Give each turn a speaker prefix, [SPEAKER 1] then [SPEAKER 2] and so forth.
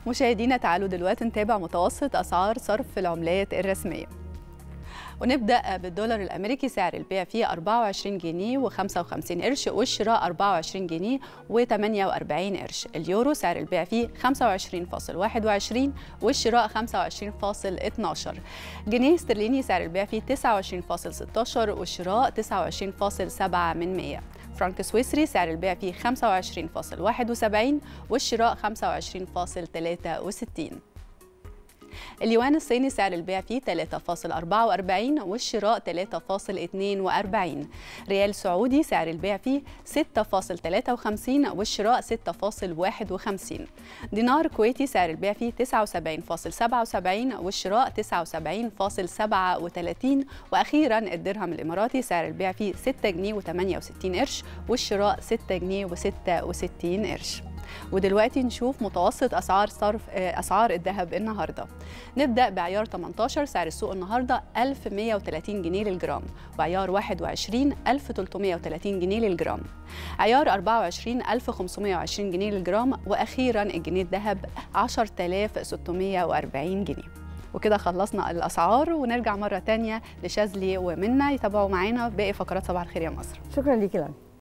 [SPEAKER 1] مشاهدينا تعالوا دلوقتي نتابع متوسط أسعار صرف العملات الرسمية ونبدأ بالدولار الأمريكي سعر البيع فيه 24 جنيه و55 قرش والشراء 24 جنيه و48 قرش اليورو سعر البيع فيه 25.21 والشراء 25.12 جنيه استرليني سعر البيع فيه 29.16 والشراء 29.7 من 100 فرانك سويسري سعر البيع فيه 25.71 والشراء 25.63 اليوان الصيني سعر البيع فيه 3.44 والشراء 3.42 ريال سعودي سعر البيع فيه 6.53 والشراء 6.51 دينار كويتي سعر البيع فيه 79.77 والشراء 79.37 واخيرا الدرهم الاماراتي سعر البيع فيه 6 جنيه و68 قرش والشراء 6 جنيه و66 قرش ودلوقتي نشوف متوسط اسعار صرف اسعار الذهب النهارده نبدا بعيار 18 سعر السوق النهارده 1130 جنيه للجرام وعيار 21 1330 جنيه للجرام عيار 24 1520 جنيه للجرام واخيرا الجنيه الذهب 10640 جنيه وكده خلصنا الاسعار ونرجع مره تانية لشاذلي ومنى يتابعوا معانا باقي فقرات صباح الخير يا مصر
[SPEAKER 2] شكرا ليكي لان